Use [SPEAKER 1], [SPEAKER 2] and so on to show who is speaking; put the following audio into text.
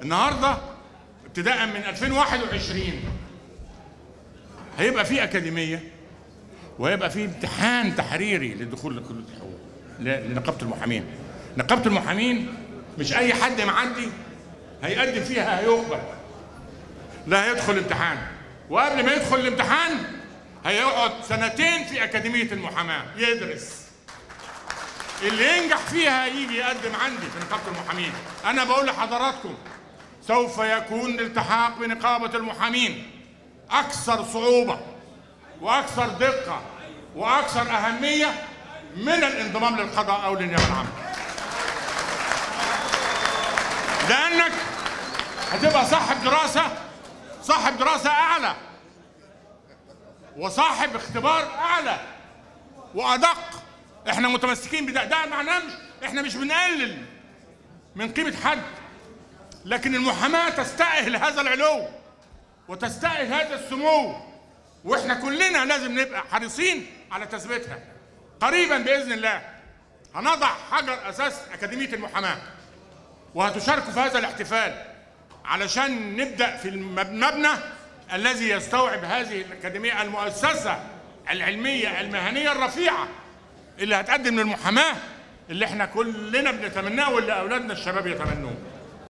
[SPEAKER 1] النهارده ابتداء من 2021 هيبقى في اكاديميه وهيبقى في امتحان تحريري للدخول لكليه الحقوق ل- لنقابه المحامين نقابه المحامين مش اي حد معدي هيقدم فيها هيقبل لا هيدخل امتحان وقبل ما يدخل الامتحان هيقعد سنتين في اكاديميه المحاماه يدرس اللي ينجح فيها يجي يقدم عندي في نقابه المحامين انا بقول لحضراتكم سوف يكون الالتحاق بنقابه المحامين اكثر صعوبه واكثر دقه واكثر اهميه من الانضمام للقضاء او للنيابه العامه لانك هتبقى صاحب دراسه صاحب دراسه اعلى وصاحب اختبار اعلى وادق احنا متمسكين بده ده معناه مش احنا مش بنقلل من قيمه حد لكن المحاماه تستاهل هذا العلو وتستاهل هذا السمو واحنا كلنا لازم نبقى حريصين على تثبيتها قريبا باذن الله هنضع حجر اساس اكاديميه المحاماه وهتشاركوا في هذا الاحتفال علشان نبدا في المبنى الذي يستوعب هذه الاكاديميه المؤسسه العلميه المهنيه الرفيعه اللي هتقدم للمحاماه اللي احنا كلنا بنتمناه واللي اولادنا الشباب يتمنوه